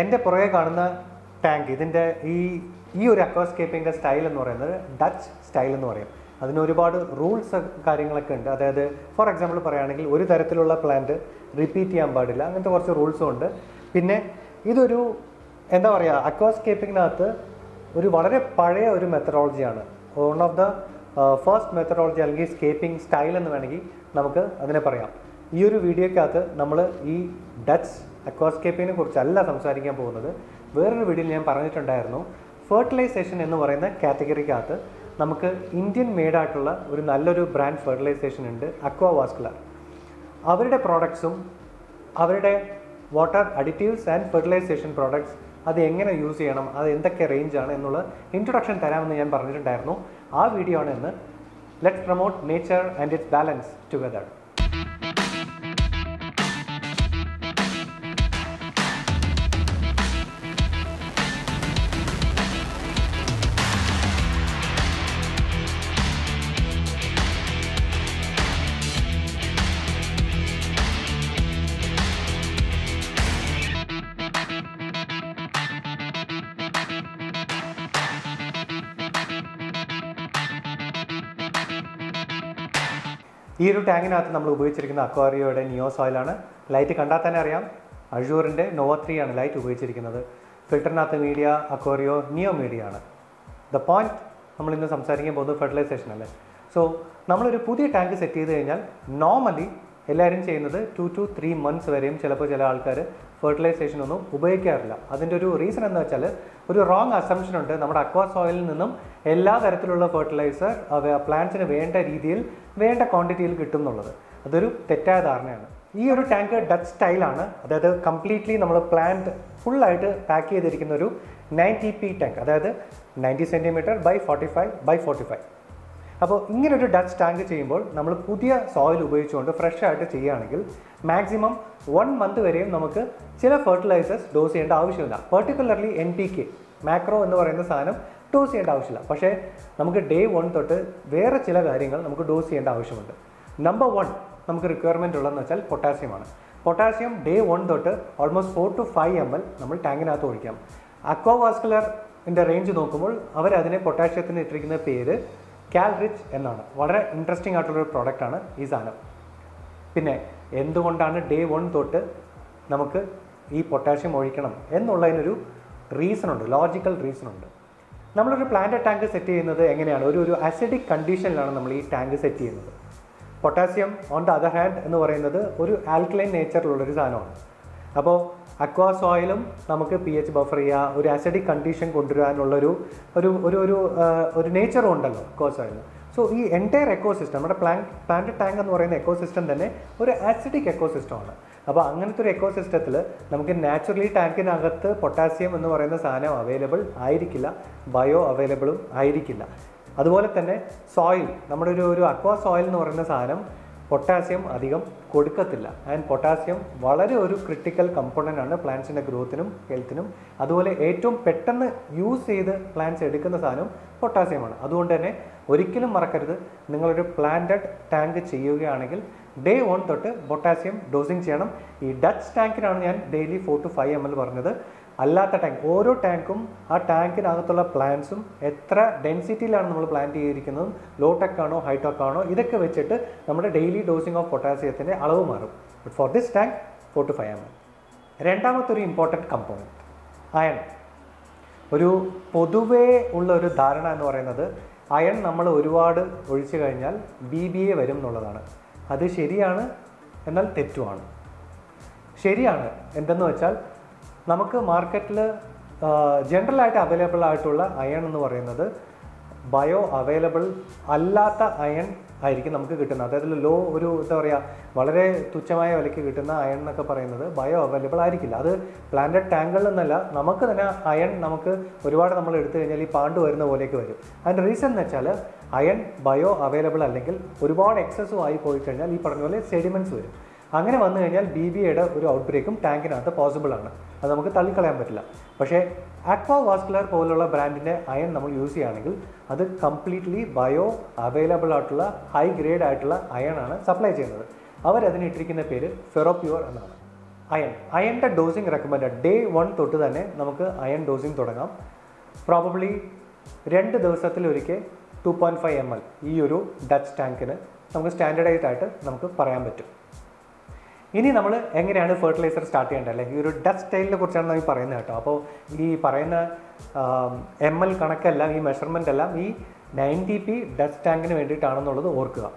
എൻ്റെ പുറകെ കാണുന്ന ടാങ്ക് ഇതിൻ്റെ ഈ ഈ ഒരു അക്വാസ്കേപ്പിൻ്റെ സ്റ്റൈൽ എന്ന് പറയുന്നത് ഡച്ച് സ്റ്റൈൽ എന്ന് പറയും അതിന് ഒരുപാട് റൂൾസ് കാര്യങ്ങളൊക്കെ ഉണ്ട് അതായത് ഫോർ എക്സാമ്പിൾ പറയുകയാണെങ്കിൽ ഒരു തരത്തിലുള്ള പ്ലാന്റ് റിപ്പീറ്റ് ചെയ്യാൻ പാടില്ല അങ്ങനത്തെ കുറച്ച് റൂൾസും ഉണ്ട് പിന്നെ ഇതൊരു എന്താ പറയുക അക്വാസ്കേപ്പിങ്ങിനകത്ത് ഒരു വളരെ പഴയ ഒരു മെത്തഡോളജിയാണ് one of the first methodology അല്ലെങ്കിൽ സ്കേപ്പിംഗ് സ്റ്റൈൽ എന്ന് വേണമെങ്കിൽ നമുക്ക് അതിനെ പറയാം ഈ ഒരു വീഡിയോക്കകത്ത് നമ്മൾ ഈ ഡച്ച് അക്വാസ്കേപ്പിങ്ങിനെ കുറിച്ചല്ല സംസാരിക്കാൻ പോകുന്നത് വേറൊരു വീഡിയോയിൽ ഞാൻ പറഞ്ഞിട്ടുണ്ടായിരുന്നു ഫെർട്ടിലൈസേഷൻ എന്ന് പറയുന്ന കാറ്റഗറിക്കകത്ത് നമുക്ക് ഇന്ത്യൻ മെയ്ഡായിട്ടുള്ള ഒരു നല്ലൊരു ബ്രാൻഡ് ഫെർട്ടിലൈസേഷൻ ഉണ്ട് അക്വാ വാസ്കുലർ അവരുടെ പ്രോഡക്ട്സും അവരുടെ water additives and fertilization products അത് എങ്ങനെ യൂസ് ചെയ്യണം അത് എന്തൊക്കെ റേഞ്ചാണ് എന്നുള്ള ഇൻട്രൊഡക്ഷൻ തരാമെന്ന് ഞാൻ പറഞ്ഞിട്ടുണ്ടായിരുന്നു ആ വീഡിയോ ആണ് ഇന്ന് let promote nature and its balance together ഈ ഒരു ടാങ്കിനകത്ത് നമ്മൾ ഉപയോഗിച്ചിരിക്കുന്ന അക്വാറിയോയുടെ നിയോ സോയിലാണ് ലൈറ്റ് കണ്ടാൽ തന്നെ അറിയാം അഴൂറിൻ്റെ നോവ ത്രീ ആണ് ലൈറ്റ് ഉപയോഗിച്ചിരിക്കുന്നത് ഫിൽറ്ററിനകത്ത് മീഡിയ അക്വാറിയോ നിയോ മീഡിയ ആണ് ദ പോയിന്റ് നമ്മൾ ഇന്ന് സംസാരിക്കാൻ പോകുന്നത് ഫെർട്ടിലൈസേഷൻ അല്ലേ സോ നമ്മളൊരു പുതിയ ടാങ്ക് സെറ്റ് ചെയ്ത് കഴിഞ്ഞാൽ നോർമലി എല്ലാവരും ചെയ്യുന്നത് ടു ടു ത്രീ മന്ത്സ് വരെയും ചിലപ്പോൾ ചില ആൾക്കാർ ഫെർട്ടിലൈസേഷൻ ഒന്നും ഉപയോഗിക്കാറില്ല അതിൻ്റെ ഒരു റീസൺ എന്ന് വെച്ചാൽ ഒരു റോങ് അസംഷൻ ഉണ്ട് നമ്മുടെ അക്വാ സോയിലിൽ നിന്നും എല്ലാ തരത്തിലുള്ള ഫെർട്ടിലൈസർ പ്ലാന്റ്സിന് വേണ്ട രീതിയിൽ വേണ്ട ക്വാണ്ടിറ്റിയിൽ കിട്ടും എന്നുള്ളത് അതൊരു തെറ്റായ ധാരണയാണ് ഈ ഒരു ടാങ്ക് ഡച്ച് സ്റ്റൈലാണ് അതായത് കംപ്ലീറ്റ്ലി നമ്മൾ പ്ലാന്റ് ഫുള്ളായിട്ട് പാക്ക് ചെയ്തിരിക്കുന്ന ഒരു നയൻറ്റി പി ടാങ്ക് അതായത് ninety centimetre by forty five by forty five അപ്പോൾ ഇങ്ങനൊരു ഡച്ച് ടാങ്ക് ചെയ്യുമ്പോൾ നമ്മൾ പുതിയ സോയിൽ ഉപയോഗിച്ചുകൊണ്ട് ഫ്രഷ് ആയിട്ട് ചെയ്യുകയാണെങ്കിൽ മാക്സിമം വൺ മന്ത് വരെയും നമുക്ക് ചില ഫെർട്ടിലൈസേഴ്സ് ഡോസ് ചെയ്യേണ്ട ആവശ്യമില്ല particularly N P K macro എന്ന് പറയുന്ന സാധനം ഡോസ് ചെയ്യേണ്ട ആവശ്യമില്ല പക്ഷേ നമുക്ക് ഡേ വൺ തൊട്ട് വേറെ ചില കാര്യങ്ങൾ നമുക്ക് ഡോസ് ചെയ്യേണ്ട ആവശ്യമുണ്ട് നമ്പർ വൺ നമുക്ക് റിക്വയർമെൻ്റ് ഉള്ളതെന്ന് വെച്ചാൽ പൊട്ടാസ്യമാണ് പൊട്ടാസ്യം ഡേ വൺ തൊട്ട് almost four to five M L നമ്മൾ ടാങ്കിനകത്ത് ഒഴിക്കാം അക്വാവാസ്കുലറിൻ്റെ റേഞ്ച് നോക്കുമ്പോൾ അവർ അതിനെ പൊട്ടാഷ്യത്തിന് ഇട്ടിരിക്കുന്ന പേര് കാൽറിച്ച് എന്നാണ് വളരെ ഇൻട്രസ്റ്റിംഗ് ആയിട്ടുള്ളൊരു പ്രോഡക്റ്റാണ് ഈ സാധനം പിന്നെ എന്തുകൊണ്ടാണ് ഡേ വൺ തൊട്ട് നമുക്ക് ഈ പൊട്ടാഷ്യം ഒഴിക്കണം എന്നുള്ളതിനൊരു റീസൺ ഉണ്ട് ലോജിക്കൽ റീസൺ ഉണ്ട് നമ്മളൊരു പ്ലാന്റ് ടാങ്ക് സെറ്റ് ചെയ്യുന്നത് എങ്ങനെയാണ് ഒരു ഒരു അസിഡിക് കണ്ടീഷനിലാണ് നമ്മൾ ഈ ടാങ്ക് സെറ്റ് ചെയ്യുന്നത് potassium on the other hand എന്ന് പറയുന്നത് ഒരു ആൽക്കലൈൻ നേച്ചറിലുള്ളൊരു സാധനമാണ് അപ്പോൾ അക്വാ സോയിലും നമുക്ക് പി എച്ച് ബഫർ ചെയ്യുക ഒരു അസിഡിക് കണ്ടീഷൻ കൊണ്ടുവരാനുള്ളൊരു ഒരു ഒരു ഒരു ആ, ഒരു നേച്ചറും ഉണ്ടല്ലോ അക്വാ സോയിലിന് സോ ഈ എൻറ്റയർ എക്കോസിസ്റ്റം നമ്മുടെ പ്ലാൻ പ്ലാന്റ് ടാങ്ക് എന്ന് പറയുന്ന എക്കോസിസ്റ്റം തന്നെ ഒരു ആസിഡിക് എക്കോസിസ്റ്റമാണ് അപ്പോൾ അങ്ങനത്തെ ഒരു എക്കോസിസ്റ്റത്തിൽ നമുക്ക് നാച്ചുറലി ടാങ്കിനകത്ത് പൊട്ടാസ്യം എന്ന് പറയുന്ന സാധനം അവൈലബിൾ ആയിരിക്കില്ല ബയോ അവൈലബിളും ആയിരിക്കില്ല അതുപോലെ തന്നെ സോയിൽ നമ്മുടെ ഒരു ഒരു അക്വാ സോയിൽ എന്ന് പറയുന്ന സാധനം പൊട്ടാസ്യം അധികം കൊടുക്കത്തില്ല ആൻഡ് പൊട്ടാസ്യം വളരെ ഒരു ക്രിട്ടിക്കൽ കമ്പോണൻ്റ് ആണ് പ്ലാന്റ്സിൻ്റെ ഗ്രോത്തിനും ഹെൽത്തിനും അതുപോലെ ഏറ്റവും പെട്ടെന്ന് യൂസ് ചെയ്ത് പ്ലാന്റ്സ് എടുക്കുന്ന സാധനം പൊട്ടാസ്യമാണ് അതുകൊണ്ട് തന്നെ ഒരിക്കലും മറക്കരുത് നിങ്ങളൊരു പ്ലാന്റഡ് ടാങ്ക് ചെയ്യുകയാണെങ്കിൽ ഡേ വൺ തൊട്ട് പൊട്ടാസ്യം ഡോസിങ് ചെയ്യണം ഈ ഡച്ച് ടാങ്കിനാണ് ഞാൻ daily four to five M L പറഞ്ഞത് അല്ലാത്ത ടാങ്ക് ഓരോ ടാങ്കും ആ ടാങ്കിനകത്തുള്ള പ്ലാന്റ്സും എത്ര ഡെൻസിറ്റിയിലാണ് നമ്മൾ പ്ലാന്റ് ചെയ്തിരിക്കുന്നതും ലോ ടെക് ആണോ ഹൈ ടെക് ആണോ ഇതൊക്കെ വെച്ചിട്ട് നമ്മുടെ ഡെയിലി ഡോസിങ് ഓഫ് പൊട്ടാസ്യത്തിൻ്റെ അളവ് മാറും but for this tank four to five M L രണ്ടാമത്തെ ഒരു ഇമ്പോർട്ടൻറ്റ് കമ്പോണൻറ്റ് അയൺ ഒരു പൊതുവേ ഉള്ള ഒരു ധാരണ എന്ന് പറയുന്നത് അയൺ നമ്മൾ ഒരുപാട് ഒഴിച്ചു കഴിഞ്ഞാൽ ബി ബി എ വരും എന്നുള്ളതാണ് അത് ശരിയാണ് എന്നാൽ തെറ്റുമാണ് ശരിയാണ് എന്തെന്ന് വെച്ചാൽ നമുക്ക് മാർക്കറ്റിൽ ജനറലായിട്ട് അവൈലബിൾ ആയിട്ടുള്ള അയൺ എന്ന് പറയുന്നത് ബയോ അവൈലബിൾ അല്ലാത്ത അയൺ ആയിരിക്കും നമുക്ക് കിട്ടുന്നത് അതായത് ലോ ഒരു എന്താ പറയുക വളരെ തുച്ഛമായ വിലയ്ക്ക് കിട്ടുന്ന അയൺ എന്നൊക്കെ പറയുന്നത് ബയോ അവൈലബിൾ ആയിരിക്കില്ല അത് പ്ലാന്റഡ് ടാങ്കുകളിൽ നിന്നല്ല നമുക്ക് തന്നെ അയൺ നമുക്ക് ഒരുപാട് നമ്മൾ എടുത്തു കഴിഞ്ഞാൽ ഈ പാണ്ട് വരുന്ന പോലെയൊക്കെ വരും അതിൻ്റെ റീസൺ എന്ന് വെച്ചാൽ അയൺ ബയോ അവൈലബിൾ അല്ലെങ്കിൽ ഒരുപാട് എക്സസും ആയി പോയി കഴിഞ്ഞാൽ ഈ പറഞ്ഞ പോലെ സെഡിമെൻറ്റ്സ് വരും അങ്ങനെ വന്നു കഴിഞ്ഞാൽ ബി ബി എയുടെ ഒരു ഔട്ട്ബ്രേക്കും ടാങ്കിനകത്ത് പോസിബിൾ ആണ് അത് നമുക്ക് തള്ളിക്കളയാൻ പറ്റില്ല പക്ഷേ ആക്വാ വാസ്കുലർ പോലുള്ള ബ്രാൻഡിൻ്റെ അയൺ നമ്മൾ യൂസ് ചെയ്യുകയാണെങ്കിൽ അത് കംപ്ലീറ്റ്ലി ബയോ അവൈലബിൾ ആയിട്ടുള്ള ഹൈ ഗ്രേഡ് ആയിട്ടുള്ള അയൺ ആണ് സപ്ലൈ ചെയ്യുന്നത് അവരതിന് ഇട്ടിരിക്കുന്ന പേര് ഫെറോപ്യൂർ എന്നാണ് അയൺ അയണിൻ്റെ ഡോസിങ് റെക്കമെൻഡ് ഡേ വൺ തൊട്ട് തന്നെ നമുക്ക് അയൺ ഡോസിങ് തുടങ്ങാം പ്രോബബ്ലി രണ്ട് ദിവസത്തിലൊരിക്കൽ two point five M L ഈ ഒരു ഡച്ച് ടാങ്കിന് നമുക്ക് സ്റ്റാൻഡേർഡൈസ്ഡ് ആയിട്ട് നമുക്ക് പറയാൻ പറ്റും ഇനി നമ്മൾ എങ്ങനെയാണ് ഫെർട്ടിലൈസർ സ്റ്റാർട്ട് ചെയ്യേണ്ടത് അല്ലേ ഈ ഒരു ഡച്ച് സ്റ്റൈലിനെ കുറിച്ചാണ് നമ്മൾ പറയുന്നത് കേട്ടോ അപ്പോൾ ഈ പറയുന്ന എം എൽ കണക്കെല്ലാം ഈ മെഷർമെൻ്റ് എല്ലാം ഈ നയൻറ്റി പി ഡച്ച് ടാങ്കിന് വേണ്ടിയിട്ടാണെന്നുള്ളത് ഓർക്കുക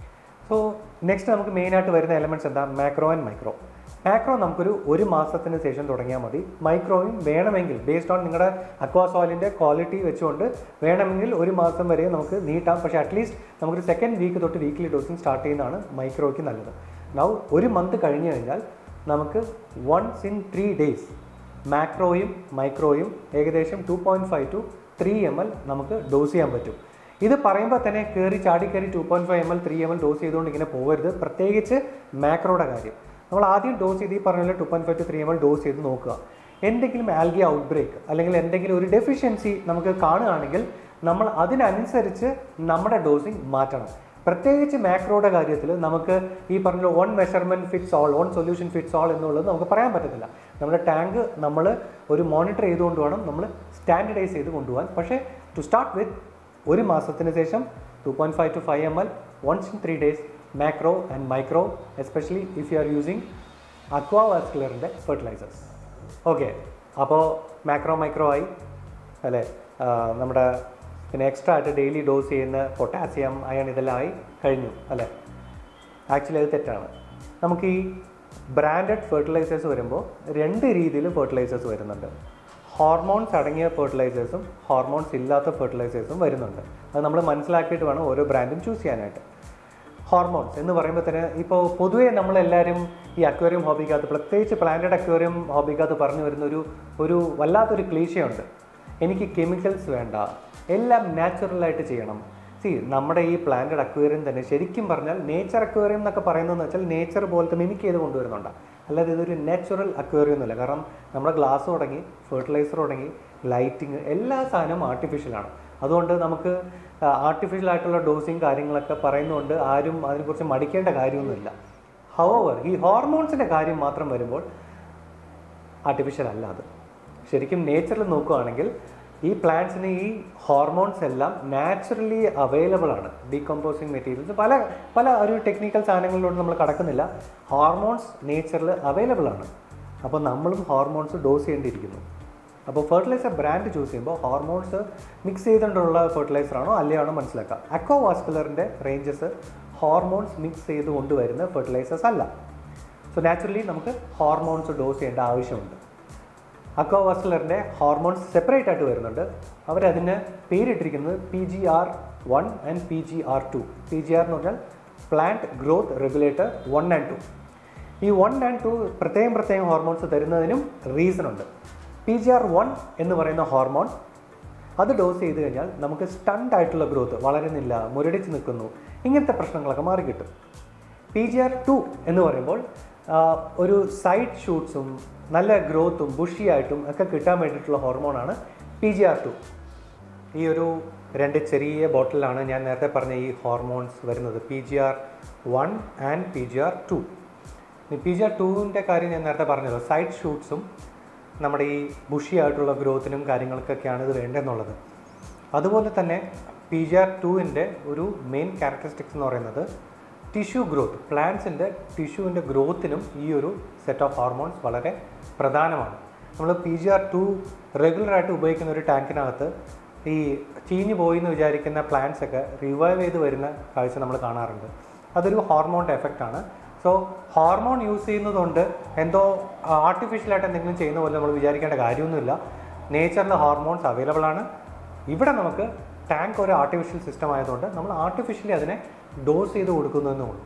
സോ നെക്സ്റ്റ് നമുക്ക് മെയിനായിട്ട് വരുന്ന എലമെൻറ്റ്സ് എന്താ മാക്രോ ആൻഡ് മൈക്രോ മാക്രോ നമുക്കൊരു ഒരു മാസത്തിന് ശേഷം തുടങ്ങിയാൽ മതി മൈക്രോയും വേണമെങ്കിൽ ബേസ്ഡ് ഓൺ നിങ്ങളുടെ അക്വാ സോയിലിൻ്റെ ക്വാളിറ്റി വെച്ചുകൊണ്ട് വേണമെങ്കിൽ ഒരു മാസം വരെ നമുക്ക് നീട്ടാം പക്ഷേ അറ്റ്ലീസ്റ്റ് നമുക്കൊരു സെക്കൻഡ് വീക്ക് തൊട്ട് വീക്ക്ലി ഡോസിങ് സ്റ്റാർട്ട് ചെയ്യുന്നതാണ് മൈക്രോയ്ക്ക് നല്ലത് നൗ ഒരു മന്ത് കഴിഞ്ഞ് കഴിഞ്ഞാൽ നമുക്ക് വൺസ് ഇൻ ത്രീ ഡേയ്സ് മാക്രോയും മൈക്രോയും ഏകദേശം two point five to three M L നമുക്ക് ഡോസ് ചെയ്യാൻ പറ്റും ഇത് പറയുമ്പോൾ തന്നെ കയറി ചാടി കയറി two point five M L three M L dose ചെയ്തുകൊണ്ട് ഇങ്ങനെ പോകരുത് പ്രത്യേകിച്ച് മാക്രോയുടെ കാര്യം നമ്മൾ ആദ്യം ഡോസ് ചെയ്ത് ഈ പറഞ്ഞ പോലെ two point five to three M L dose ചെയ്ത് നോക്കുക എന്തെങ്കിലും ആൽഗി ഔട്ട് ബ്രേക്ക് അല്ലെങ്കിൽ എന്തെങ്കിലും ഒരു ഡെഫിഷ്യൻസി നമുക്ക് കാണുകയാണെങ്കിൽ നമ്മൾ അതിനനുസരിച്ച് നമ്മുടെ ഡോസിങ് മാറ്റണം പ്രത്യേകിച്ച് മാക്രോയുടെ കാര്യത്തിൽ നമുക്ക് ഈ പറഞ്ഞ one measurement fits all one solution fits all എന്നുള്ളത് നമുക്ക് പറയാൻ പറ്റത്തില്ല നമ്മുടെ ടാങ്ക് നമ്മൾ ഒരു മോണിറ്റർ ചെയ്തുകൊണ്ട് വേണം നമ്മൾ സ്റ്റാൻഡർഡൈസ് ചെയ്ത് കൊണ്ടുപോകാൻ പക്ഷേ ടു സ്റ്റാർട്ട് വിത്ത് ഒരു മാസത്തിന് ശേഷം two point five to five M L once in three days macro and micro especially if you are using aqua വാസ്കുലറിൻ്റെ ഫെർട്ടിലൈസേഴ്സ് ഓക്കെ അപ്പോൾ മാക്രോ മൈക്രോ ആയി അല്ലേ ആ, നമ്മുടെ പിന്നെ എക്സ്ട്രാ ആയിട്ട് ഡെയിലി ഡോസ് ചെയ്യുന്ന പൊട്ടാസ്യം അയൺ ഇതെല്ലാം ആയി കഴിഞ്ഞു അല്ലേ ആക്ച്വലി അത് തെറ്റാണ് നമുക്ക് ഈ ബ്രാൻഡഡ് ഫെർട്ടിലൈസേഴ്സ് വരുമ്പോൾ രണ്ട് രീതിയിൽ ഫെർട്ടിലൈസേഴ്സ് വരുന്നുണ്ട് ഹോർമോൺസ് അടങ്ങിയ ഫെർട്ടിലൈസേഴ്സും ഹോർമോൺസ് ഇല്ലാത്ത ഫെർട്ടിലൈസേഴ്സും വരുന്നുണ്ട് അത് നമ്മൾ മനസ്സിലാക്കിയിട്ട് വേണം ഓരോ ബ്രാൻഡും ചൂസ് ചെയ്യാനായിട്ട് ഹോർമോൺസ് എന്ന് പറയുമ്പോൾ തന്നെ ഇപ്പോൾ പൊതുവേ നമ്മളെല്ലാവരും ഈ അക്വേറിയം ഹോബിക്കകത്ത് പ്രത്യേകിച്ച് പ്ലാന്റഡ് അക്വേറിയം ഹോബിക്കകത്ത് പറഞ്ഞു വരുന്ന ഒരു ഒരു വല്ലാത്തൊരു ക്ലീശയുണ്ട് എനിക്ക് കെമിക്കൽസ് വേണ്ട എല്ലാം നാച്ചുറലായിട്ട് ചെയ്യണം സി നമ്മുടെ ഈ പ്ലാന്റഡ് അക്വേറിയം തന്നെ ശരിക്കും പറഞ്ഞാൽ നേച്ചർ അക്വേറിയം എന്നൊക്കെ പറയുന്നതെന്ന് വെച്ചാൽ നേച്ചർ പോലത്തെ മിമിക് ചെയ്ത് കൊണ്ടുവരുന്നുണ്ട് അല്ലാതെ ഇതൊരു നാച്ചുറൽ അക്വേറിയം ഒന്നുമില്ല കാരണം നമ്മുടെ ഗ്ലാസ് തുടങ്ങി ഫെർട്ടിലൈസർ തുടങ്ങി ലൈറ്റിങ് എല്ലാ സാധനവും ആർട്ടിഫിഷ്യലാണ് അതുകൊണ്ട് നമുക്ക് ആർട്ടിഫിഷ്യൽ ആയിട്ടുള്ള ഡോസിങ് കാര്യങ്ങളൊക്കെ പറയുന്നതുകൊണ്ട് ആരും അതിനെക്കുറിച്ച് മടിക്കേണ്ട കാര്യമൊന്നുമില്ല ഹവർ ഈ ഹോർമോൺസിൻ്റെ കാര്യം മാത്രം വരുമ്പോൾ ആർട്ടിഫിഷ്യൽ അല്ല അത് ശരിക്കും നേച്ചറിൽ നോക്കുകയാണെങ്കിൽ ഈ പ്ലാന്റ്സിന് ഈ ഹോർമോൺസ് എല്ലാം നാച്ചുറലി അവൈലബിൾ ആണ് ഡീകമ്പോസിങ് മെറ്റീരിയൽസ് പല പല ഒരു ടെക്നിക്കൽ സാധനങ്ങളിലൂടെ നമ്മൾ കടക്കുന്നില്ല ഹോർമോൺസ് നേച്ചറിൽ അവൈലബിൾ ആണ് അപ്പോൾ നമ്മളും ഹോർമോൺസ് ഡോസ് ചെയ്യേണ്ടിയിരിക്കുന്നു അപ്പോൾ ഫെർട്ടിലൈസർ ബ്രാൻഡ് ചൂസ് ചെയ്യുമ്പോൾ ഹോർമോൺസ് മിക്സ് ചെയ്തുകൊണ്ടുള്ള ഫെർട്ടിലൈസർ ആണോ അല്ലയാണോ മനസ്സിലാക്കുക അക്വാവാസ്കുലറിൻ്റെ റേഞ്ചസ് ഹോർമോൺസ് മിക്സ് ചെയ്ത് കൊണ്ടുവരുന്ന ഫെർട്ടിലൈസേഴ്സ് അല്ല സോ നാച്ചുറലി നമുക്ക് ഹോർമോൺസ് ഡോസ് ചെയ്യേണ്ട ആവശ്യമുണ്ട് അക്വാവാസ്കുലറിൻ്റെ ഹോർമോൺസ് സെപ്പറേറ്റ് ആയിട്ട് വരുന്നുണ്ട് അവരതിന് പേരിട്ടിരിക്കുന്നത് P G R one and P G R two P G R എന്ന് പറഞ്ഞാൽ plant growth regulator one and two ഈ വൺ ആൻഡ് ടു പ്രത്യേകം പ്രത്യേകം ഹോർമോൺസ് തരുന്നതിനും റീസൺ ഉണ്ട് പി ജി ആർ വൺ എന്ന് പറയുന്ന ഹോർമോൺ അത് ഡോസ് ചെയ്ത് കഴിഞ്ഞാൽ നമുക്ക് സ്റ്റണ്ട് ആയിട്ടുള്ള ഗ്രോത്ത് വളരുന്നില്ല മുരടിച്ച് നിൽക്കുന്നു ഇങ്ങനത്തെ പ്രശ്നങ്ങളൊക്കെ മാറിക്കിട്ടും പി ജി ആർ ടു എന്ന് പറയുമ്പോൾ ആ, ഒരു സൈഡ് ഷൂട്ട്സും നല്ല ഗ്രോത്തും ബുഷിയായിട്ടും ഒക്കെ കിട്ടാൻ വേണ്ടിയിട്ടുള്ള ഹോർമോണാണ് പി ജി ആർ ടു ഈ ഒരു രണ്ട് ചെറിയ ബോട്ടിലാണ് ഞാൻ നേരത്തെ പറഞ്ഞ ഈ ഹോർമോൺസ് വരുന്നത് P G R one and P G R two P G R ടുവിൻ്റെ കാര്യം ഞാൻ നേരത്തെ പറഞ്ഞല്ലോ സൈഡ് ഷൂട്ട്സും നമ്മുടെ ഈ ബുഷിയായിട്ടുള്ള ഗ്രോത്തിനും കാര്യങ്ങൾക്കൊക്കെയാണ് ഇത് വേണ്ടതെന്നുള്ളത് അതുപോലെ തന്നെ പി ജി ആർ ടുവിൻ്റെ ഒരു മെയിൻ ക്യാരക്ടറിസ്റ്റിക്സ് എന്ന് പറയുന്നത് ടിഷ്യൂ ഗ്രോത്ത് പ്ലാന്റ്സിൻ്റെ ടിഷ്യൂവിൻ്റെ ഗ്രോത്തിനും ഈ ഒരു സെറ്റ് ഓഫ് ഹോർമോൺസ് വളരെ പ്രധാനമാണ് നമ്മൾ പി ജി ആർ ടു റെഗുലറായിട്ട് ഉപയോഗിക്കുന്ന ഒരു ടാങ്കിനകത്ത് ഈ ചീഞ്ഞു പോയി എന്ന് വിചാരിക്കുന്ന പ്ലാന്റ്സ് ഒക്കെ റിവൈവ് ചെയ്ത് വരുന്ന കാഴ്ച നമ്മൾ കാണാറുണ്ട് അതൊരു ഹോർമോണിൻ്റെ എഫക്റ്റാണ് സോ ഹോർമോൺ യൂസ് ചെയ്യുന്നതുകൊണ്ട് എന്തോ ആർട്ടിഫിഷ്യലായിട്ട് എന്തെങ്കിലും ചെയ്യുന്ന പോലെ നമ്മൾ വിചാരിക്കേണ്ട കാര്യമൊന്നുമില്ല നേച്ചറിൽ ഹോർമോൺസ് അവൈലബിൾ ആണ് ഇവിടെ നമുക്ക് ടാങ്ക് ഒരു ആർട്ടിഫിഷ്യൽ സിസ്റ്റം ആയതുകൊണ്ട് നമ്മൾ ആർട്ടിഫിഷ്യലി അതിനെ ഡോസ് ചെയ്ത് കൊടുക്കുന്നതെന്നേ ഉള്ളൂ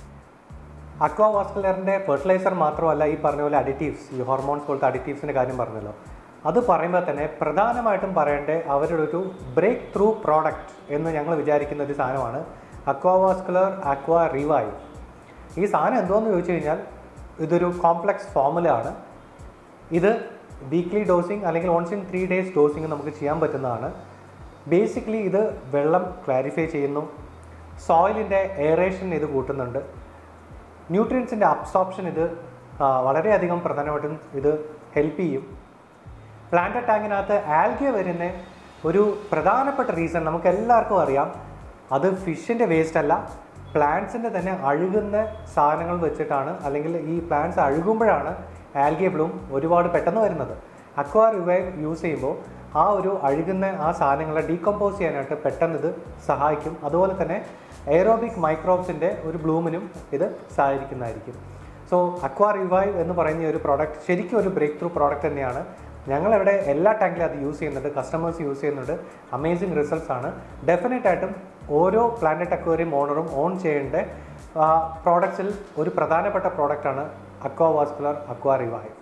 അക്വാവാസ്കുലറിൻ്റെ ഫെർട്ടിലൈസർ മാത്രമല്ല ഈ പറഞ്ഞ പോലെ അഡിറ്റീവ്സ് ഈ ഹോർമോൺസ് പോലത്തെ അഡിറ്റീവ്സിൻ്റെ കാര്യം പറഞ്ഞല്ലോ അത് പറയുമ്പോൾ തന്നെ പ്രധാനമായിട്ടും പറയേണ്ട അവരുടെ ഒരു ബ്രേക്ക് ത്രൂ പ്രോഡക്റ്റ് എന്ന് ഞങ്ങൾ വിചാരിക്കുന്ന ഒരു സാധനമാണ് അക്വാവാസ്കുലർ അക്വാ റിവൈവ് ഈ സാധനം എന്തോന്ന് ചോദിച്ചു കഴിഞ്ഞാൽ ഇതൊരു കോംപ്ലക്സ് ഫോമുല ആണ് ഇത് വീക്ക്ലി ഡോസിങ് അല്ലെങ്കിൽ once in three days dosing നമുക്ക് ചെയ്യാൻ പറ്റുന്നതാണ് ബേസിക്കലി ഇത് വെള്ളം ക്ലാരിഫൈ ചെയ്യുന്നു സോയിലിൻ്റെ എയറേഷൻ ഇത് കൂട്ടുന്നുണ്ട് ന്യൂട്രിയൻസിൻ്റെ അബ്സോർപ്ഷൻ ഇത് ആ, വളരെയധികം പ്രധാനമായിട്ടും ഇത് ഹെൽപ്പ് ചെയ്യും പ്ലാന്റ് ടാങ്കിനകത്ത് ആൽഗെ വരുന്ന ഒരു പ്രധാനപ്പെട്ട റീസൺ നമുക്ക് എല്ലാവർക്കും അറിയാം അത് ഫിഷിൻ്റെ വേസ്റ്റ് അല്ല പ്ലാന്റ്സിൻ്റെ തന്നെ അഴുകുന്ന സാധനങ്ങൾ വെച്ചിട്ടാണ് അല്ലെങ്കിൽ ഈ പ്ലാന്റ്സ് അഴുകുമ്പോഴാണ് ആൽഗെ ബ്ലൂം ഒരുപാട് പെട്ടെന്ന് വരുന്നത് അക്വാ റിവൈവ് യൂസ് ചെയ്യുമ്പോൾ ആ ഒരു അഴുകുന്ന ആ സാധനങ്ങളെ ഡീകമ്പോസ് ചെയ്യാനായിട്ട് പെട്ടെന്ന് ഇത് സഹായിക്കും അതുപോലെ തന്നെ എയറോബിക് മൈക്രോബ്സിൻ്റെ ഒരു ബ്ലൂമിനും ഇത് സഹായിക്കുന്നതായിരിക്കും സോ അക്വാ റിവൈവ് എന്ന് പറയുന്ന ഈ ഒരു പ്രോഡക്റ്റ് ശരിക്കും ഒരു ബ്രേക്ക് ത്രൂ പ്രോഡക്റ്റ് തന്നെയാണ് ഞങ്ങളിവിടെ എല്ലാ ടാങ്കിലും അത് യൂസ് ചെയ്യുന്നുണ്ട് കസ്റ്റമേഴ്സ് യൂസ് ചെയ്യുന്നുണ്ട് അമേസിങ് റിസൾട്ട്സ് ആണ് ഡെഫിനറ്റ് ആയിട്ടും ഓരോ പ്ലാനറ്റ് അക്വേറിയം ഓണറും ഓൺ ചെയ്യേണ്ട പ്രോഡക്ട്സിൽ ഒരു പ്രധാനപ്പെട്ട പ്രോഡക്റ്റാണ് അക്വാ വാസ്കുലർ അക്വാ റിവൈവ്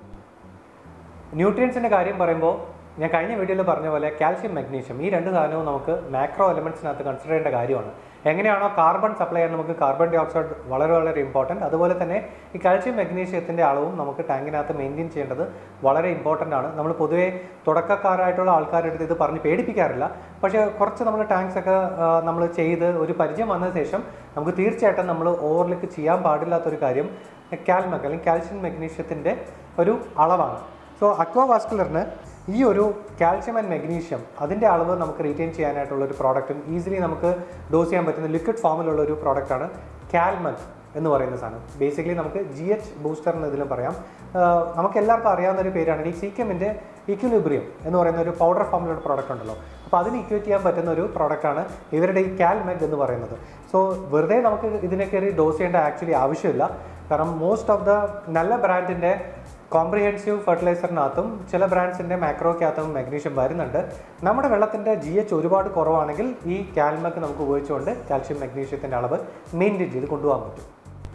ന്യൂട്രിയൻസിൻ്റെ കാര്യം പറയുമ്പോൾ ഞാൻ കഴിഞ്ഞ വീഡിയോയിൽ പറഞ്ഞ പോലെ കാൽഷ്യം മഗ്നീഷ്യം ഈ രണ്ട് സാധനവും നമുക്ക് മാക്രോ എലമെൻറ്റ്സിനകത്ത് കൺസിഡർ ചെയ്യേണ്ട കാര്യമാണ് എങ്ങനെയാണോ കാർബൺ സപ്ലൈ ചെയ്യാൻ നമുക്ക് കാർബൺ ഡൈ ഓക്സൈഡ് വളരെ വളരെ ഇമ്പോർട്ടൻറ്റ് അതുപോലെ തന്നെ ഈ കാൽഷ്യം മഗ്നീഷ്യത്തിൻ്റെ അളവും നമുക്ക് ടാങ്കിനകത്ത് മെയിൻറ്റെയിൻ ചെയ്യേണ്ടത് വളരെ ഇമ്പോർട്ടൻ്റ് ആണ് നമ്മൾ പൊതുവേ തുടക്കക്കാരായിട്ടുള്ള ആൾക്കാരുടെ അടുത്ത് ഇത് പറഞ്ഞ് പേടിപ്പിക്കാറില്ല പക്ഷേ കുറച്ച് നമ്മൾ ടാങ്ക്സ് ഒക്കെ നമ്മൾ ചെയ്ത് ഒരു പരിചയം വന്നതിന് ശേഷം നമുക്ക് തീർച്ചയായിട്ടും നമ്മൾ ഓവർലേക്ക് ചെയ്യാൻ പാടില്ലാത്തൊരു കാര്യം കാൽമക് അല്ലെങ്കിൽ കാൽഷ്യം മഗ്നീഷ്യത്തിൻ്റെ ഒരു അളവാണ് സോ അക്വാവാസ്കുലറിന് ഈ ഒരു കാൽഷ്യം ആൻഡ് മെഗ്നീഷ്യം അതിൻ്റെ അളവ് നമുക്ക് റീറ്റെയിൻ ചെയ്യാനായിട്ടുള്ള ഒരു പ്രോഡക്റ്റും ഈസിലി നമുക്ക് ഡോസ് ചെയ്യാൻ പറ്റുന്ന ലിക്വിഡ് ഫോമിലുള്ള ഒരു പ്രോഡക്റ്റാണ് കാൽമക് എന്ന് പറയുന്ന സാധനം ബേസിക്കലി നമുക്ക് ജി എച്ച് ബൂസ്റ്റർ എന്ന് ഇതിലും പറയാം ആഹ് നമുക്ക് എല്ലാവർക്കും അറിയാവുന്ന ഒരു പേരാണ് ഈ സീക്കമിൻ്റെ ഇക്വിലിബ്രിയം എന്ന് പറയുന്ന ഒരു പൗഡർ ഫോമിലുള്ള പ്രോഡക്റ്റ് ഉണ്ടല്ലോ അപ്പോൾ അതിന് ഇക്വേറ്റ് ചെയ്യാൻ പറ്റുന്ന ഒരു പ്രോഡക്റ്റാണ് ഇവരുടെ ഈ കാൽമെഗ് എന്ന് പറയുന്നത് സോ വെറുതെ നമുക്ക് ഇതിനെ കയറി ഡോസ് ചെയ്യേണ്ട ആക്ച്വലി ആവശ്യമില്ല കാരണം മോസ്റ്റ് ഓഫ് ദ നല്ല ബ്രാൻഡിൻ്റെ കോംപ്രിഹെൻസീവ് ഫെർട്ടിലൈസറിനകത്തും ചില ബ്രാൻഡ്സിൻ്റെ മാക്രോക്കകത്തും മാഗ്നീഷ്യം വരുന്നുണ്ട് നമ്മുടെ വെള്ളത്തിൻ്റെ ജി എച്ച് ഒരുപാട് കുറവാണെങ്കിൽ ഈ കാൽമക്ക് നമുക്ക് ഉപയോഗിച്ചുകൊണ്ട് കാൽഷ്യം മാഗ്നീഷ്യത്തിൻ്റെ അളവ് മെയിൻറ്റെയിൻ ചെയ്ത് കൊണ്ടുപോകാൻ പറ്റും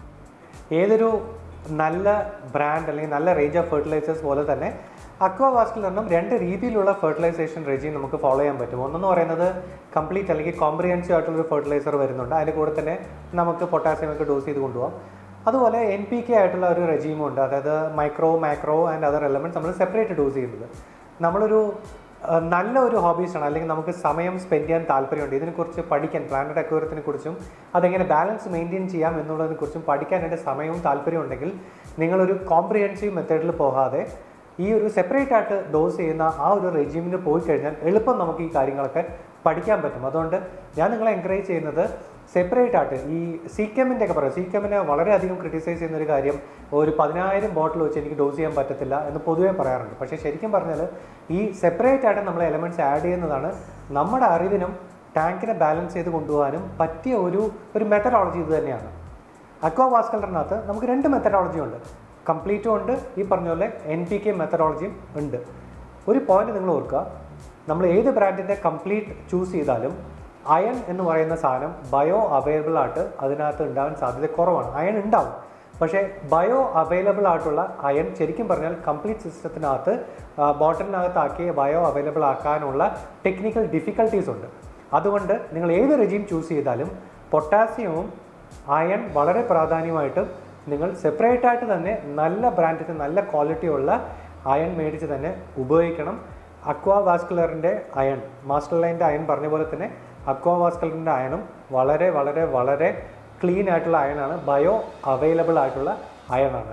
ഏതൊരു നല്ല ബ്രാൻഡ് അല്ലെങ്കിൽ നല്ല റേഞ്ച് ഓഫ് ഫെർട്ടിലൈസേഴ്സ് പോലെ തന്നെ അക്വാവാസ്കുലറിനും രണ്ട് രീതിയിലുള്ള ഫെർട്ടിലൈസേഷൻ റെജീം നമുക്ക് ഫോളോ ചെയ്യാൻ പറ്റും ഒന്നെന്ന് പറയുന്നത് കംപ്ലീറ്റ് അല്ലെങ്കിൽ കോംപ്രിഹെൻസീവ് ആയിട്ടുള്ളൊരു ഫെർട്ടിലൈസർ വരുന്നുണ്ട് അതിൻ്റെ കൂടെ തന്നെ നമുക്ക് പൊട്ടാസ്യം ഒക്കെ ഡോസ് ചെയ്ത് കൊണ്ടുപോകാം അതുപോലെ എൻ പി കെ ആയിട്ടുള്ള ഒരു റെജീമും ഉണ്ട് അതായത് micro macro and other elements നമ്മൾ സെപ്പറേറ്റ് ഡോസ് ചെയ്യുന്നത് നമ്മളൊരു ആ, നല്ല ഒരു ഹോബീസാണ് അല്ലെങ്കിൽ നമുക്ക് സമയം സ്പെൻഡ് ചെയ്യാൻ താല്പര്യമുണ്ട് ഇതിനെക്കുറിച്ച് പഠിക്കാൻ പ്ലാനറ്റ് അക്വേറിയത്തിനെ കുറിച്ചും അതെങ്ങനെ ബാലൻസ് മെയിൻറ്റെയിൻ ചെയ്യാം എന്നുള്ളതിനെ കുറിച്ചും പഠിക്കാനായിട്ട് സമയവും താല്പര്യവും ഉണ്ടെങ്കിൽ നിങ്ങളൊരു കോംപ്രിഹെൻസീവ് മെത്തേഡിൽ പോകാതെ ഈ ഒരു സെപ്പറേറ്റ് ആയിട്ട് ഡോസ് ചെയ്യുന്ന ആ ഒരു റെജിമിന് പോയി കഴിഞ്ഞാൽ എളുപ്പം നമുക്ക് ഈ കാര്യങ്ങളൊക്കെ പഠിക്കാൻ പറ്റും അതുകൊണ്ട് ഞാൻ നിങ്ങളെ എൻകറേജ് ചെയ്യുന്നത് സെപ്പറേറ്റ് ആയിട്ട് ഈ സീക്കമിൻ്റെ ഒക്കെ പറയാം സീക്കമിനെ വളരെയധികം ക്രിട്ടിസൈസ് ചെയ്യുന്ന ഒരു കാര്യം ഒരു പതിനായിരം ബോട്ടിൽ വെച്ച് എനിക്ക് ഡോസ് ചെയ്യാൻ പറ്റത്തില്ല എന്ന് പൊതുവേ പറയാറുണ്ട് പക്ഷേ ശരിക്കും പറഞ്ഞാൽ ഈ സെപ്പറേറ്റ് ആയിട്ട് നമ്മൾ എലമെൻറ്റ്സ് ആഡ് ചെയ്യുന്നതാണ് നമ്മുടെ അറിവിനും ടാങ്കിനെ ബാലൻസ് ചെയ്ത് കൊണ്ടുപോകാനും പറ്റിയ ഒരു ഒരു മെത്തഡോളജി ഇത് തന്നെയാണ് അക്വാവാസ്കലറിനകത്ത് നമുക്ക് രണ്ട് മെത്തഡോളജി ഉണ്ട് കംപ്ലീറ്റും ഉണ്ട് ഈ പറഞ്ഞ പോലെ എൻ പി കെ മെത്തഡോളജിയും ഉണ്ട് ഒരു പോയിന്റ് നിങ്ങൾ ഓർക്കുക നമ്മൾ ഏത് ബ്രാൻഡിൻ്റെ കംപ്ലീറ്റ് ചൂസ് ചെയ്താലും അയൺ എന്ന് പറയുന്ന സാധനം ബയോ അവൈലബിൾ ആയിട്ട് അതിനകത്ത് ഉണ്ടാവാൻ സാധ്യത കുറവാണ് അയൺ ഉണ്ടാവും പക്ഷേ ബയോ അവൈലബിൾ ആയിട്ടുള്ള അയൺ ശരിക്കും പറഞ്ഞാൽ കംപ്ലീറ്റ് സിസ്റ്റത്തിനകത്ത് ബോട്ടിലിനകത്താക്കി ബയോ അവൈലബിൾ ആക്കാനുള്ള ടെക്നിക്കൽ ഡിഫിക്കൽട്ടീസ് ഉണ്ട് അതുകൊണ്ട് നിങ്ങൾ ഏത് റെജീം ചൂസ് ചെയ്താലും പൊട്ടാസ്യവും അയൺ വളരെ പ്രാധാന്യമായിട്ടും നിങ്ങൾ സെപ്പറേറ്റ് ആയിട്ട് തന്നെ നല്ല ബ്രാൻഡിന് നല്ല ക്വാളിറ്റിയുള്ള അയൺ മേടിച്ച് തന്നെ ഉപയോഗിക്കണം അക്വാ വാസ്കുലറിൻ്റെ അയൺ മാസ്റ്റർ ലൈൻ്റെ അയൺ പറഞ്ഞ പോലെ തന്നെ അക്വാ വാസ്കുലറിൻ്റെ അയണും വളരെ വളരെ വളരെ ക്ലീൻ ആയിട്ടുള്ള അയണാണ് ബയോ അവൈലബിൾ ആയിട്ടുള്ള അയണാണ്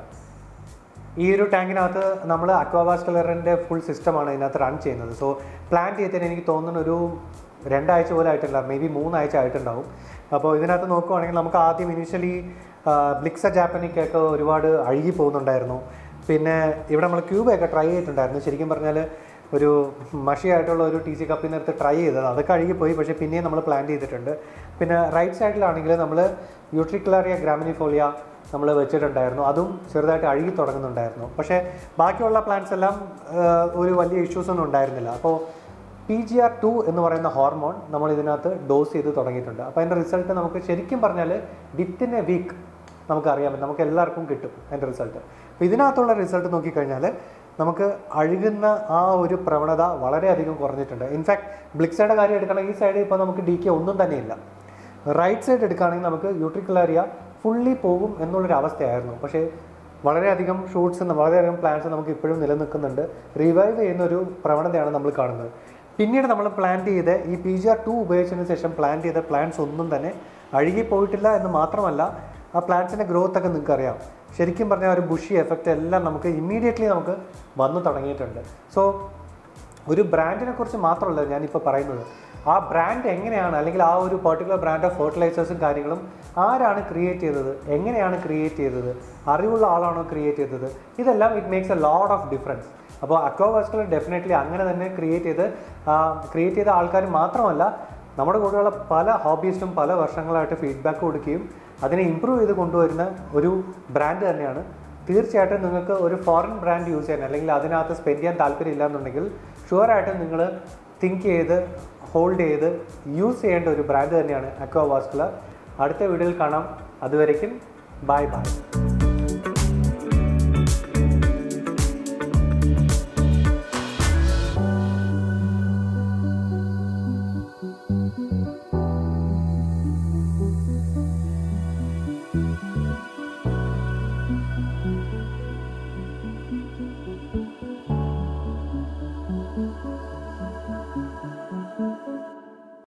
ഈ ഒരു ടാങ്കിനകത്ത് നമ്മൾ അക്വാവാസ്കുലറിൻ്റെ ഫുൾ സിസ്റ്റമാണ് ഇതിനകത്ത് റൺ ചെയ്യുന്നത് സോ പ്ലാൻ ചെയ്തതിന് എനിക്ക് തോന്നുന്ന ഒരു രണ്ടാഴ്ച പോലും ആയിട്ടില്ല മേ ബി മൂന്നാഴ്ച ആയിട്ടുണ്ടാവും അപ്പോൾ ഇതിനകത്ത് നോക്കുവാണെങ്കിൽ നമുക്ക് ആദ്യം ഇനീഷ്യലി ബ്ലിക്സ ജാപ്പനിക്കൊക്കെ ഒരുപാട് അഴുകി പോകുന്നുണ്ടായിരുന്നു പിന്നെ ഇവിടെ നമ്മൾ ക്യൂബൊക്കെ ട്രൈ ചെയ്തിട്ടുണ്ടായിരുന്നു ശരിക്കും പറഞ്ഞാൽ ഒരു മഷിയായിട്ടുള്ള ഒരു ടി സി കപ്പിൽ നിന്ന് എടുത്ത് ട്രൈ ചെയ്തത് അതൊക്കെ അഴുകിപ്പോയി പക്ഷേ പിന്നെയും നമ്മൾ പ്ലാൻ ചെയ്തിട്ടുണ്ട് പിന്നെ റൈറ്റ് സൈഡിലാണെങ്കിൽ നമ്മൾ യൂട്രിക്കുലാറിയ ഗ്രാമിനിഫോളിയ നമ്മൾ വെച്ചിട്ടുണ്ടായിരുന്നു അതും ചെറുതായിട്ട് അഴുകി തുടങ്ങുന്നുണ്ടായിരുന്നു പക്ഷേ ബാക്കിയുള്ള പ്ലാന്റ്സ് എല്ലാം ആ, ഒരു വലിയ ഇഷ്യൂസ് ഒന്നും ഉണ്ടായിരുന്നില്ല അപ്പോൾ പി ജി ആർ ടു എന്ന് പറയുന്ന ഹോർമോൺ നമ്മൾ ഇതിനകത്ത് ഡോസ് ചെയ്ത് തുടങ്ങിയിട്ടുണ്ട് അപ്പോൾ അതിൻ്റെ റിസൾട്ട് നമുക്ക് ശരിക്കും പറഞ്ഞാൽ വിത്തിൻ എ വീക്ക് നമുക്കറിയാൻ പറ്റും നമുക്ക് എല്ലാവർക്കും കിട്ടും അതിൻ്റെ റിസൾട്ട് അപ്പോൾ ഇതിനകത്തുള്ള റിസൾട്ട് നോക്കിക്കഴിഞ്ഞാൽ നമുക്ക് അഴുകുന്ന ആ ഒരു പ്രവണത വളരെയധികം കുറഞ്ഞിട്ടുണ്ട് ഇൻഫാക്ട് ബ്ലിക്സയുടെ കാര്യം എടുക്കണമെങ്കിൽ ഈ സൈഡ് ഇപ്പോൾ നമുക്ക് ഡി കെ ഒന്നും തന്നെയില്ല റൈറ്റ് സൈഡ് എടുക്കുകയാണെങ്കിൽ നമുക്ക് യൂട്രിക്കുലാരിയ ഫുള്ളി പോകും എന്നുള്ളൊരു അവസ്ഥയായിരുന്നു പക്ഷേ വളരെയധികം ഷൂട്ട്സ് വളരെയധികം പ്ലാൻസ് നമുക്ക് ഇപ്പോഴും നിലനിൽക്കുന്നുണ്ട് റിവൈവ് ചെയ്യുന്ന ഒരു പ്രവണതയാണ് നമ്മൾ കാണുന്നത് പിന്നീട് നമ്മൾ പ്ലാൻ ചെയ്ത് ഈ പി ജി ആർ ടു ഉപയോഗിച്ചതിന് ശേഷം പ്ലാൻ ചെയ്ത പ്ലാൻസ് ഒന്നും തന്നെ അഴുകിപ്പോയിട്ടില്ല എന്ന് മാത്രമല്ല ആ പ്ലാന്റ്സിൻ്റെ ഗ്രോത്ത് ഒക്കെ നിങ്ങൾക്ക് അറിയാം ശരിക്കും പറഞ്ഞാൽ ഒരു ബുഷി എഫക്റ്റ് എല്ലാം നമുക്ക് ഇമ്മീഡിയറ്റ്ലി നമുക്ക് വന്നു തുടങ്ങിയിട്ടുണ്ട് സോ ഒരു ബ്രാൻഡിനെ കുറിച്ച് മാത്രമല്ല ഞാനിപ്പോൾ പറയുന്നത് ആ ബ്രാൻഡ് എങ്ങനെയാണ് അല്ലെങ്കിൽ ആ ഒരു പെർട്ടിക്കുലർ ബ്രാൻഡ് ഓഫ് ഫെർട്ടിലൈസേഴ്സും കാര്യങ്ങളും ആരാണ് ക്രിയേറ്റ് ചെയ്തത് എങ്ങനെയാണ് ക്രിയേറ്റ് ചെയ്തത് അറിവുള്ള ആളാണോ ക്രിയേറ്റ് ചെയ്തത് ഇതെല്ലാം it makes a lot of difference അപ്പോൾ അക്വാവാസ്കുലർ ഡെഫിനറ്റ്ലി അങ്ങനെ തന്നെ ക്രിയേറ്റ് ചെയ്ത് ക്രിയേറ്റ് ചെയ്ത ആൾക്കാർ മാത്രമല്ല നമ്മുടെ കൂടെയുള്ള പല ഹോബീസിനും പല വർഷങ്ങളായിട്ട് ഫീഡ്ബാക്ക് കൊടുക്കുകയും അതിനെ ഇമ്പ്രൂവ് ചെയ്ത് കൊണ്ടുവരുന്ന ഒരു ബ്രാൻഡ് തന്നെയാണ് തീർച്ചയായിട്ടും നിങ്ങൾക്ക് ഒരു ഫോറിൻ ബ്രാൻഡ് യൂസ് ചെയ്യാൻ അല്ലെങ്കിൽ അതിനകത്ത് സ്പെൻഡ് ചെയ്യാൻ താല്പര്യം ഇല്ലാന്നുണ്ടെങ്കിൽ ഷുവറായിട്ടും നിങ്ങൾ തിങ്ക് ചെയ്ത് ഹോൾഡ് ചെയ്ത് യൂസ് ചെയ്യേണ്ട ഒരു ബ്രാൻഡ് തന്നെയാണ് അക്വാവാസ്കുലർ അടുത്ത വീഡിയോയിൽ കാണാം അതുവരയ്ക്കും ബൈ ബൈ